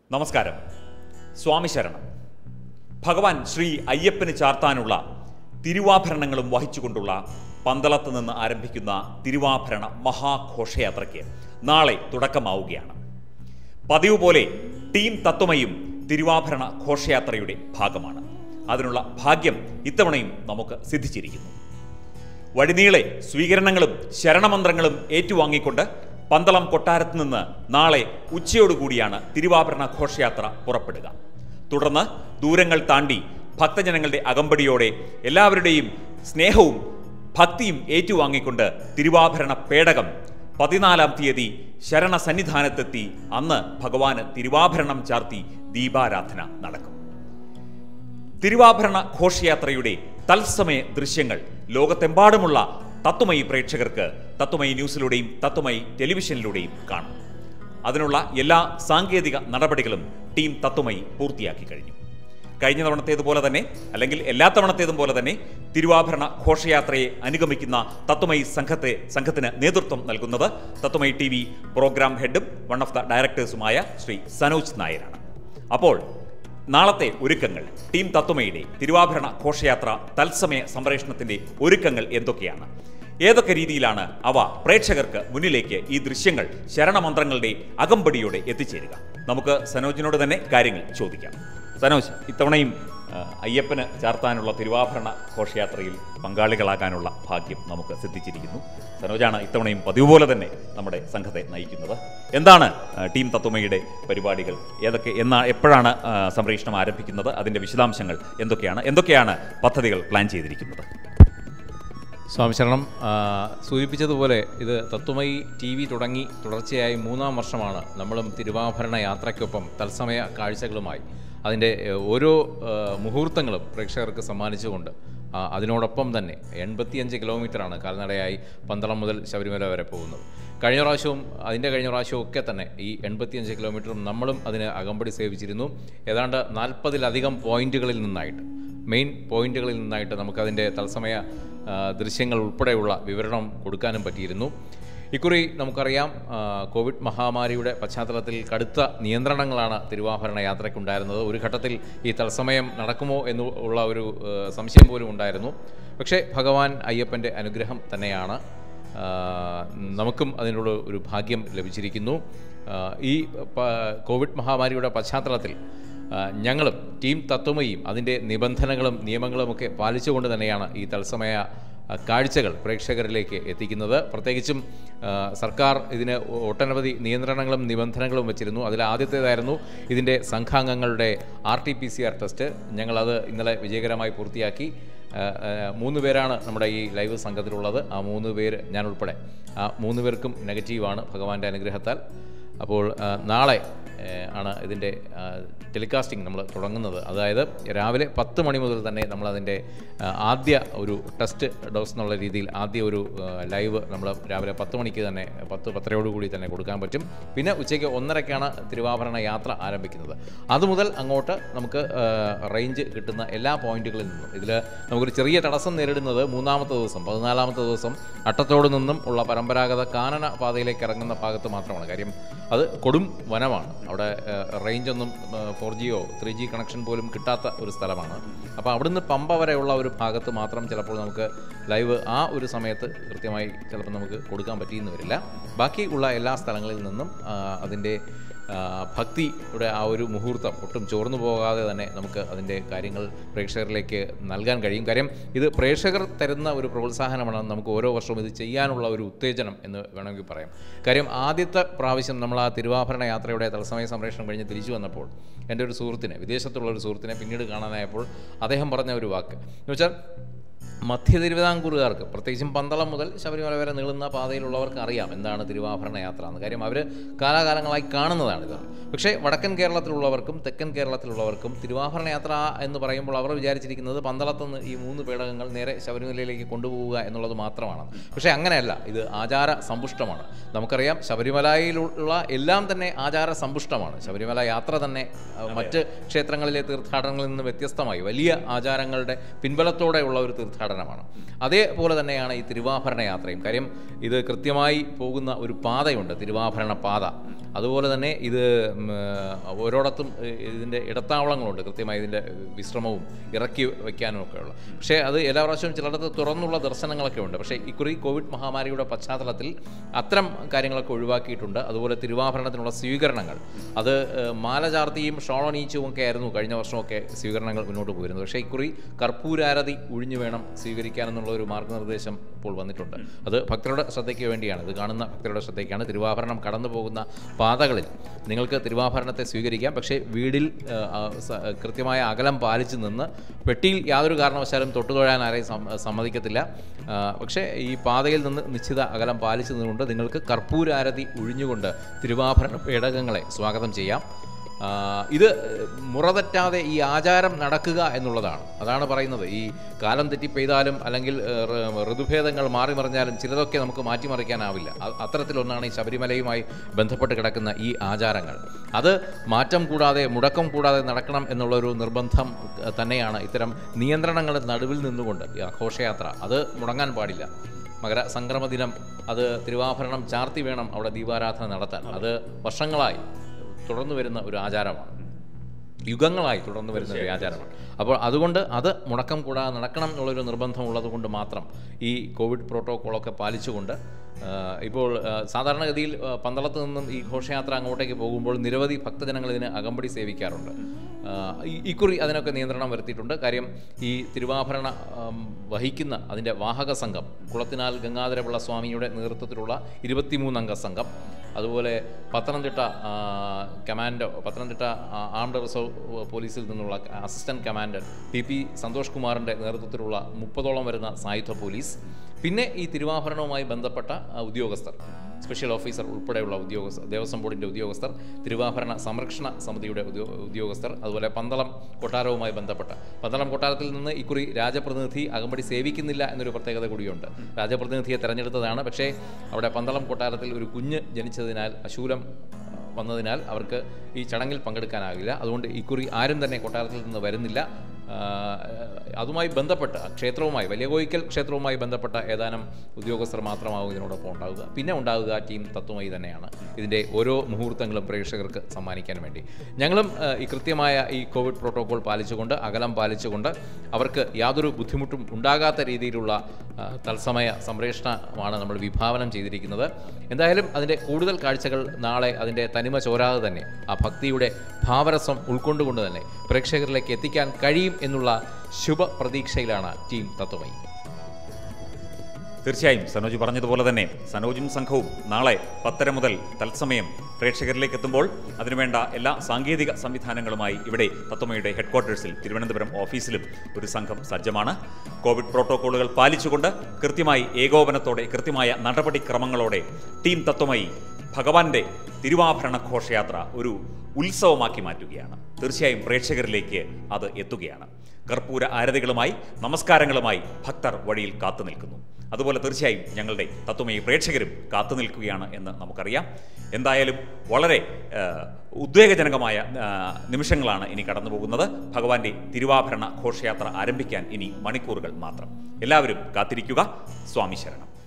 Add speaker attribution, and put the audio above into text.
Speaker 1: നമസ്കാരം സ്വാമി ശരണം ഭഗവാൻ ശ്രീ അയ്യപ്പന് ചാർത്താനുള്ള തിരുവാഭരണങ്ങളും വഹിച്ചുകൊണ്ടുള്ള പന്തളത്ത് നിന്ന് ആരംഭിക്കുന്ന തിരുവാഭരണ മഹാഘോഷയാത്രയ്ക്ക് നാളെ തുടക്കമാവുകയാണ് പതിവ് പോലെ ടീം തത്വമയും തിരുവാഭരണ ഘോഷയാത്രയുടെ ഭാഗമാണ് അതിനുള്ള ഭാഗ്യം ഇത്തവണയും നമുക്ക് സിദ്ധിച്ചിരിക്കുന്നു വഴിനീളെ സ്വീകരണങ്ങളും ശരണമന്ത്രങ്ങളും ഏറ്റുവാങ്ങിക്കൊണ്ട് പന്തളം കൊട്ടാരത്ത് നിന്ന് നാളെ ഉച്ചയോടുകൂടിയാണ് തിരുവാഭരണ ഘോഷയാത്ര പുറപ്പെടുക തുടർന്ന് ദൂരങ്ങൾ താണ്ടി ഭക്തജനങ്ങളുടെ അകമ്പടിയോടെ എല്ലാവരുടെയും സ്നേഹവും ഭക്തിയും ഏറ്റുവാങ്ങിക്കൊണ്ട് തിരുവാഭരണ പേടകം പതിനാലാം തീയതി ശരണ സന്നിധാനത്തെത്തി അന്ന് ഭഗവാന് തിരുവാഭരണം ചാർത്തി ദീപാരാധന നടക്കും തിരുവാഭരണ ഘോഷയാത്രയുടെ തത്സമയ ദൃശ്യങ്ങൾ ലോകത്തെമ്പാടുമുള്ള തത്വമയി പ്രേക്ഷകർക്ക് തത്വമയി ന്യൂസിലൂടെയും തത്വമയി ടെലിവിഷനിലൂടെയും കാണാം അതിനുള്ള എല്ലാ സാങ്കേതിക നടപടികളും ടീം തത്വമയി പൂർത്തിയാക്കി കഴിഞ്ഞു കഴിഞ്ഞ തവണത്തേതുപോലെ തന്നെ അല്ലെങ്കിൽ എല്ലാ തവണത്തേതും പോലെ തന്നെ തിരുവാഭരണ ഘോഷയാത്രയെ അനുഗമിക്കുന്ന തത്വമയി സംഘത്തെ സംഘത്തിന് നേതൃത്വം നൽകുന്നത് തത്വമയി ടി വി പ്രോഗ്രാം ഹെഡും വൺ ഓഫ് ദ ഡയറക്ടേഴ്സുമായ ശ്രീ സനോജ് നായരാണ് അപ്പോൾ നാളത്തെ ഒരുക്കങ്ങൾ ടീം തത്വമയുടെ തിരുവാഭരണ ഘോഷയാത്ര തത്സമയ സംപ്രേഷണത്തിന്റെ ഒരുക്കങ്ങൾ എന്തൊക്കെയാണ് ഏതൊക്കെ രീതിയിലാണ് അവ പ്രേക്ഷകർക്ക് മുന്നിലേക്ക് ഈ ദൃശ്യങ്ങൾ ശരണമന്ത്രങ്ങളുടെ അകമ്പടിയോടെ എത്തിച്ചേരുക നമുക്ക് സനോജിനോട് തന്നെ കാര്യങ്ങൾ ചോദിക്കാം സനോജ് ഇത്തവണയും ആ, അയ്യപ്പന് ചാർത്താനുള്ള തിരുവാഭരണ ഘോഷയാത്രയിൽ പങ്കാളികളാകാനുള്ള ഭാഗ്യം നമുക്ക് സിദ്ധിച്ചിരിക്കുന്നു സനോജാണ് ഇത്തവണയും പതിവ് പോലെ തന്നെ നമ്മുടെ സംഘത്തെ നയിക്കുന്നത് എന്താണ് ആ, ടീം തത്വമയുടെ പരിപാടികൾ ഏതൊക്കെ എന്നാ എപ്പോഴാണ് ആ, സംപ്രേഷണം ആരംഭിക്കുന്നത് അതിൻ്റെ വിശദാംശങ്ങൾ എന്തൊക്കെയാണ് എന്തൊക്കെയാണ് പദ്ധതികൾ പ്ലാൻ ചെയ്തിരിക്കുന്നത്
Speaker 2: സ്വാമി ശരണം ആ, സൂചിപ്പിച്ചതുപോലെ ഇത് തത്വമയി ടി വി തുടങ്ങി തുടർച്ചയായി മൂന്നാം വർഷമാണ് നമ്മളും തിരുവാഭരണ യാത്രയ്ക്കൊപ്പം തത്സമയ കാഴ്ചകളുമായി അതിൻ്റെ ഏഹ്, ഓരോ ഏഹ്, മുഹൂർത്തങ്ങളും പ്രേക്ഷകർക്ക് സമ്മാനിച്ചുകൊണ്ട് ആ, അതിനോടൊപ്പം തന്നെ എൺപത്തിയഞ്ച് കിലോമീറ്ററാണ് കാൽനടയായി പന്തളം മുതൽ ശബരിമല വരെ പോകുന്നത് കഴിഞ്ഞ പ്രാവശ്യവും അതിൻ്റെ കഴിഞ്ഞ പ്രാവശ്യവും ഒക്കെ തന്നെ ഈ എൺപത്തിയഞ്ച് കിലോമീറ്ററും നമ്മളും അതിന് അകമ്പടി സേവിച്ചിരുന്നു ഏതാണ്ട് നാൽപ്പതിലധികം പോയിന്റുകളിൽ നിന്നായിട്ട് മെയിൻ പോയിന്റുകളിൽ നിന്നായിട്ട് നമുക്കതിൻ്റെ തത്സമയ ആ, ദൃശ്യങ്ങൾ ഉൾപ്പെടെയുള്ള വിവരണം കൊടുക്കാനും പറ്റിയിരുന്നു ഇക്കുറി നമുക്കറിയാം ആ, കോവിഡ് മഹാമാരിയുടെ പശ്ചാത്തലത്തിൽ കടുത്ത നിയന്ത്രണങ്ങളാണ് തിരുവാഭരണ യാത്രയ്ക്കുണ്ടായിരുന്നത് ഒരു ഘട്ടത്തിൽ ഈ തത്സമയം നടക്കുമോ എന്ന് ഉള്ള ഒരു ആ, സംശയം പോലും ഉണ്ടായിരുന്നു പക്ഷേ ഭഗവാൻ അയ്യപ്പൻ്റെ അനുഗ്രഹം തന്നെയാണ് ആ, നമുക്കും അതിനുള്ള ഒരു ഭാഗ്യം ലഭിച്ചിരിക്കുന്നു ആ, ഈ പ- കോവിഡ് മഹാമാരിയുടെ പശ്ചാത്തലത്തിൽ ആ, ഞങ്ങളും ടീം തത്വമയും അതിൻ്റെ നിബന്ധനകളും നിയമങ്ങളുമൊക്കെ പാലിച്ചുകൊണ്ട് തന്നെയാണ് ഈ തത്സമയ ആ, കാഴ്ചകൾ പ്രേക്ഷകരിലേക്ക് എത്തിക്കുന്നത് പ്രത്യേകിച്ചും ആ, സർക്കാർ ഇതിന് ഒട്ടനവധി നിയന്ത്രണങ്ങളും നിബന്ധനകളും വെച്ചിരുന്നു അതിൽ ആദ്യത്തേതായിരുന്നു ഇതിൻ്റെ സംഘാംഗങ്ങളുടെ R T P C R test ഞങ്ങളത് ഇന്നലെ വിജയകരമായി പൂർത്തിയാക്കി ആ, ആ, മൂന്ന് പേരാണ് നമ്മുടെ ഈ ലൈവ് സംഘത്തിലുള്ളത് ആ മൂന്ന് പേര് ഞാൻ ഉൾപ്പെടെ ആ മൂന്ന് പേർക്കും നെഗറ്റീവാണ് ഭഗവാന്റെ അനുഗ്രഹത്താൽ അപ്പോൾ ആ, നാളെ ഏ, ആണ് ഇതിൻ്റെ ആ, ടെലികാസ്റ്റിംഗ് നമ്മൾ തുടങ്ങുന്നത് അതായത് രാവിലെ പത്ത് മണി മുതൽ തന്നെ നമ്മളതിൻ്റെ ആ, ആദ്യ ഒരു ടെസ്റ്റ് ഡോസ് എന്നുള്ള രീതിയിൽ ആദ്യ ഒരു ആ, ലൈവ് നമ്മൾ രാവിലെ പത്ത് മണിക്ക് തന്നെ പത്ത് പത്തരയോടുകൂടി തന്നെ കൊടുക്കാൻ പറ്റും പിന്നെ ഉച്ചയ്ക്ക് ഒന്നരയ്ക്കാണ് തിരുവാഭരണ യാത്ര ആരംഭിക്കുന്നത് അതുമുതൽ അങ്ങോട്ട് നമുക്ക് ആ, റേഞ്ച് കിട്ടുന്ന എല്ലാ പോയിന്റുകളിൽ നിന്നും ഇതിൽ നമുക്കൊരു ചെറിയ തടസ്സം നേരിടുന്നത് മൂന്നാമത്തെ ദിവസം പതിനാലാമത്തെ ദിവസം അട്ടത്തോട് നിന്നും ഉള്ള പരമ്പരാഗത കാനന പാതയിലേക്ക് ഇറങ്ങുന്ന ഭാഗത്ത് മാത്രമാണ് കാര്യം അത് കൊടും വനമാണ് അവിടെ റേഞ്ച് ഒന്നും four Jio three G connection പോലും കിട്ടാത്ത ഒരു സ്ഥലമാണ് അപ്പോൾ അവിടുന്ന് പമ്പ വരെയുള്ള ഒരു ഭാഗത്ത് മാത്രം ചിലപ്പോൾ നമുക്ക് ലൈവ് ആ ഒരു സമയത്ത് കൃത്യമായി ചിലപ്പോൾ നമുക്ക് കൊടുക്കാൻ പറ്റിയെന്ന് വരില്ല ബാക്കി ഉള്ള എല്ലാ സ്ഥലങ്ങളിൽ നിന്നും ആ, അതിൻ്റെ ആ, ഭക്തിയുടെ ആ ഒരു മുഹൂർത്തം ഒട്ടും ചോർന്നു പോകാതെ തന്നെ നമുക്ക് അതിൻ്റെ കാര്യങ്ങൾ പ്രേക്ഷകരിലേക്ക് നൽകാൻ കഴിയും കാര്യം ഇത് പ്രേക്ഷകർ തരുന്ന ഒരു പ്രോത്സാഹനമാണ് നമുക്ക് ഓരോ വർഷവും ഇത് ചെയ്യാനുള്ള ഒരു ഉത്തേജനം എന്ന് വേണമെങ്കിൽ പറയാം കാര്യം ആദ്യത്തെ പ്രാവശ്യം നമ്മൾ ആ തിരുവാഭരണ യാത്രയുടെ തത്സമയ സംപ്രേഷണം കഴിഞ്ഞ് തിരിച്ചു വന്നപ്പോൾ എൻ്റെ ഒരു സുഹൃത്തിനെ വിദേശത്തുള്ള ഒരു സുഹൃത്തിനെ പിന്നീട് കാണാനായപ്പോൾ അദ്ദേഹം പറഞ്ഞ ഒരു വാക്ക് എന്ന് വെച്ചാൽ മധ്യ തിരുവിതാംകൂറുകാർക്ക് പ്രത്യേകിച്ചും പന്തളം മുതൽ ശബരിമല വരെ നീളുന്ന പാതയിലുള്ളവർക്ക് അറിയാം എന്താണ് തിരുവാഭരണ യാത്ര എന്ന് കാര്യം അവർ കാലാകാലങ്ങളായി കാണുന്നതാണിത് പക്ഷേ വടക്കൻ കേരളത്തിലുള്ളവർക്കും തെക്കൻ കേരളത്തിലുള്ളവർക്കും തിരുവാഭരണ യാത്ര എന്ന് പറയുമ്പോൾ അവർ വിചാരിച്ചിരിക്കുന്നത് പന്തളത്തുനിന്ന് ഈ മൂന്ന് പേടകങ്ങൾ നേരെ ശബരിമലയിലേക്ക് കൊണ്ടുപോവുക എന്നുള്ളത് മാത്രമാണ് പക്ഷേ അങ്ങനെയല്ല ഇത് ആചാര സമ്പുഷ്ടമാണ് നമുക്കറിയാം ശബരിമലയിലുള്ള എല്ലാം തന്നെ ആചാര സമ്പുഷ്ടമാണ് ശബരിമല യാത്ര തന്നെ ആ, മറ്റ് ക്ഷേത്രങ്ങളിലെ തീർത്ഥാടനങ്ങളിൽ നിന്ന് വ്യത്യസ്തമായി വലിയ ആചാരങ്ങളുടെ പിൻബലത്തോടെയുള്ള ഒരു തീർത്ഥാടനം തീർത്ഥാടനമാണ് അതേപോലെ തന്നെയാണ് ഈ തിരുവാഭരണ യാത്രയും കാര്യം ഇത് കൃത്യമായി പോകുന്ന ഒരു പാതയുണ്ട് തിരുവാഭരണ പാത അതുപോലെ തന്നെ ഇത് ഉം, ആ, ഓരോടത്തും ഏ, ഇതിൻ്റെ ഇടത്താവളങ്ങളുണ്ട് കൃത്യമായി ഇതിൻ്റെ വിശ്രമവും ഇറക്കി വയ്ക്കാനും ഒക്കെയുള്ള പക്ഷേ അത് എല്ലാ പ്രാവശ്യവും ചിലയിടത്ത് തുറന്നുള്ള ദർശനങ്ങളൊക്കെ ഉണ്ട് പക്ഷേ ഇക്കുറി കോവിഡ് മഹാമാരിയുടെ പശ്ചാത്തലത്തിൽ അത്തരം കാര്യങ്ങളൊക്കെ ഒഴിവാക്കിയിട്ടുണ്ട് അതുപോലെ തിരുവാഭരണത്തിനുള്ള സ്വീകരണങ്ങൾ അത് ഏ, മാല ചാർത്തിയും ഷോളണീച്ചും ഒക്കെ ആയിരുന്നു കഴിഞ്ഞ വർഷമൊക്കെ സ്വീകരണങ്ങൾ മുന്നോട്ട് പോയിരുന്നത് പക്ഷേ ഇക്കുറി കർപ്പൂരാരതി ഒഴിഞ്ഞു വേണം സ്വീകരിക്കാനെന്നുള്ള ഒരു മാർഗ്ഗനിർദ്ദേശം ഇപ്പോൾ വന്നിട്ടുണ്ട് അത് ഭക്തരുടെ ശ്രദ്ധയ്ക്ക് വേണ്ടിയാണ് ഇത് കാണുന്ന ഭക്തരുടെ ശ്രദ്ധയ്ക്കാണ് തിരുവാഭരണം കടന്നു പോകുന്ന പാതകളിൽ നിങ്ങൾക്ക് തിരുവാഭരണത്തെ സ്വീകരിക്കാം പക്ഷേ വീടിൽ ആ, ആ, സ- കൃത്യമായ അകലം പാലിച്ചു നിന്ന് പെട്ടിയിൽ യാതൊരു കാരണവശാലും തൊട്ടുതൊഴാൻ ആരെയും സം- സമ്മതിക്കത്തില്ല ആ, പക്ഷേ ഈ പാതയിൽ നിന്ന് നിശ്ചിത അകലം പാലിച്ചു നിന്നുകൊണ്ട് നിങ്ങൾക്ക് കർപ്പൂരാരതി ഒഴിഞ്ഞുകൊണ്ട് തിരുവാഭരണ പേടകങ്ങളെ സ്വാഗതം ചെയ്യാം ആ, ഇത് മുറതെറ്റാതെ ഈ ആചാരം നടക്കുക എന്നുള്ളതാണ് അതാണ് പറയുന്നത് ഈ കാലം തെറ്റി പെയ്താലും അല്ലെങ്കിൽ ഏ, ഋ- ഋതുഭേദങ്ങൾ മാറി മറിഞ്ഞാലും ചിലതൊക്കെ നമുക്ക് മാറ്റിമറിക്കാനാവില്ല അ- അത്തരത്തിലൊന്നാണ് ഈ ശബരിമലയുമായി ബന്ധപ്പെട്ട് കിടക്കുന്ന ഈ ആചാരങ്ങൾ അത് മാറ്റം കൂടാതെ മുടക്കം കൂടാതെ നടക്കണം എന്നുള്ളൊരു നിർബന്ധം ഏ, തന്നെയാണ് ഇത്തരം നിയന്ത്രണങ്ങളുടെ നടുവിൽ നിന്നുകൊണ്ട് ഈ ആഘോഷയാത്ര അത് മുടങ്ങാൻ പാടില്ല മകര സംക്രമ ദിനം അത് തിരുവാഭരണം ചാർത്തി വേണം അവിടെ ദീപാരാധന നടത്താൻ അത് വർഷങ്ങളായി തുടർന്നു വരുന്ന ഒരു ആചാരമാണ് യുഗങ്ങളായി തുടർന്നു വരുന്ന ഒരു ആചാരമാണ് അപ്പോൾ അതുകൊണ്ട് അത് മുടക്കം കൂടാതെ നടക്കണം എന്നുള്ളൊരു നിർബന്ധം ഉള്ളതുകൊണ്ട് മാത്രം ഈ കോവിഡ് പ്രോട്ടോക്കോളൊക്കെ പാലിച്ചുകൊണ്ട് ആ, ഇപ്പോൾ ആ, സാധാരണഗതിയിൽ ആ, പന്തളത്ത് നിന്നും ഈ ഘോഷയാത്ര അങ്ങോട്ടേക്ക് പോകുമ്പോൾ നിരവധി ഭക്തജനങ്ങൾ ഇതിന് അകമ്പടി സേവിക്കാറുണ്ട് ആ, ഈ- ഇക്കുറി അതിനൊക്കെ നിയന്ത്രണം വരുത്തിയിട്ടുണ്ട് കാര്യം ഈ തിരുവാഭരണ ആം, വഹിക്കുന്ന അതിൻ്റെ വാഹക സംഘം കുളത്തിനാൽ ഗംഗാധരപിള്ള സ്വാമിയുടെ നേതൃത്വത്തിലുള്ള ഇരുപത്തിമൂന്നംഗ സംഘം അതുപോലെ പത്തനംതിട്ട ആ, കമാൻഡോ പത്തനംതിട്ട ആ, ആംഡ് റിസർവ് പോലീസിൽ നിന്നുള്ള assistant commander P P Santhosh കുമാറിൻ്റെ നേതൃത്വത്തിലുള്ള മുപ്പതോളം വരുന്ന സായുധ പോലീസ് പിന്നെ ഈ തിരുവാഭരണവുമായി ബന്ധപ്പെട്ട ആ, ഉദ്യോഗസ്ഥർ സ്പെഷ്യൽ ഓഫീസർ ഉൾപ്പെടെയുള്ള ഉദ്യോഗസ്ഥർ ദേവസ്വം ബോർഡിൻ്റെ ഉദ്യോഗസ്ഥർ തിരുവാഭരണ സംരക്ഷണ സമിതിയുടെ ഉദ്യോ- ഉദ്യോഗസ്ഥർ അതുപോലെ പന്തളം കൊട്ടാരവുമായി ബന്ധപ്പെട്ട പന്തളം കൊട്ടാരത്തിൽ നിന്ന് ഇക്കുറി രാജപ്രതിനിധി അകമ്പടി സേവിക്കുന്നില്ല എന്നൊരു പ്രത്യേകത കൂടിയുണ്ട് രാജപ്രതിനിധിയെ തെരഞ്ഞെടുത്തതാണ് പക്ഷേ അവിടെ പന്തളം കൊട്ടാരത്തിൽ ഒരു കുഞ്ഞ് ജനിച്ചതിനാൽ അശൂലം ആ, വന്നതിനാൽ അവർക്ക് ഈ ചടങ്ങിൽ പങ്കെടുക്കാനാകില്ല അതുകൊണ്ട് ഇക്കുറി ആരും തന്നെ കൊട്ടാരത്തിൽ നിന്ന് വരുന്നില്ല ആ, അതുമായി ബന്ധപ്പെട്ട ക്ഷേത്രവുമായി വലിയ കോയിക്കൽ ക്ഷേത്രവുമായി ബന്ധപ്പെട്ട ഏതാനും ഉദ്യോഗസ്ഥർ മാത്രമാവും ഇതിനോടൊപ്പം ഉണ്ടാവുക പിന്നെ ഉണ്ടാവുക ടീം തത്വമായി തന്നെയാണ് ഇതിൻ്റെ ഓരോ മുഹൂർത്തങ്ങളും പ്രേക്ഷകർക്ക് സമ്മാനിക്കാൻ വേണ്ടി ഞങ്ങളും ആ, ഈ കൃത്യമായ ഈ കോവിഡ് പ്രോട്ടോകോൾ പാലിച്ചുകൊണ്ട് അകലം പാലിച്ചുകൊണ്ട് അവർക്ക് യാതൊരു ബുദ്ധിമുട്ടും ഉണ്ടാകാത്ത രീതിയിലുള്ള ആ, തത്സമയ സംപ്രേഷണമാണ് നമ്മൾ വിഭാവനം ചെയ്തിരിക്കുന്നത് എന്തായാലും അതിൻ്റെ കൂടുതൽ കാഴ്ചകൾ നാളെ അതിൻ്റെ തനിമ ചോരാതെ തന്നെ ആ ഭക്തിയുടെ ഭാവരസം ഉൾക്കൊണ്ടുകൊണ്ട് തന്നെ പ്രേക്ഷകരിലേക്ക് എത്തിക്കാൻ കഴിയും എന്നുള്ള ശുഭ പ്രതീക്ഷയിലാണ് ടീം തത്വമയി
Speaker 1: തീർച്ചയായും സനോജ് പറഞ്ഞതുപോലെ തന്നെ സനോജും സംഘവും നാളെ പത്തര മുതൽ തത്സമയം പ്രേക്ഷകരിലേക്ക് എത്തുമ്പോൾ അതിനുവേണ്ട എല്ലാ സാങ്കേതിക സംവിധാനങ്ങളുമായി ഇവിടെ തത്വമയുടെ ഹെഡ്ക്വാർട്ടേഴ്സിൽ തിരുവനന്തപുരം ഓഫീസിലും ഒരു സംഘം സജ്ജമാണ് കോവിഡ് പ്രോട്ടോക്കോളുകൾ പാലിച്ചുകൊണ്ട് കൃത്യമായി ഏകോപനത്തോടെ കൃത്യമായ നടപടിക്രമങ്ങളോടെ ടീം തത്വമയി ഭഗവാന്റെ തിരുവാഭരണ ഘോഷയാത്ര ഒരു ഉത്സവമാക്കി മാറ്റുകയാണ് തീർച്ചയായും പ്രേക്ഷകരിലേക്ക് അത് എത്തുകയാണ് കർപ്പൂര ആരതികളുമായി നമസ്കാരങ്ങളുമായി ഭക്തർ വഴിയിൽ കാത്തു നിൽക്കുന്നു അതുപോലെ തീർച്ചയായും ഞങ്ങളുടെ തത്വമയി പ്രേക്ഷകരും കാത്തു നിൽക്കുകയാണ് എന്ന് നമുക്കറിയാം എന്തായാലും വളരെ ആ, ഉദ്വേഗജനകമായ ആ, നിമിഷങ്ങളാണ് ഇനി കടന്നു പോകുന്നത് ഭഗവാന്റെ തിരുവാഭരണ ഘോഷയാത്ര ആരംഭിക്കാൻ ഇനി മണിക്കൂറുകൾ മാത്രം എല്ലാവരും കാത്തിരിക്കുക സ്വാമി ശരണം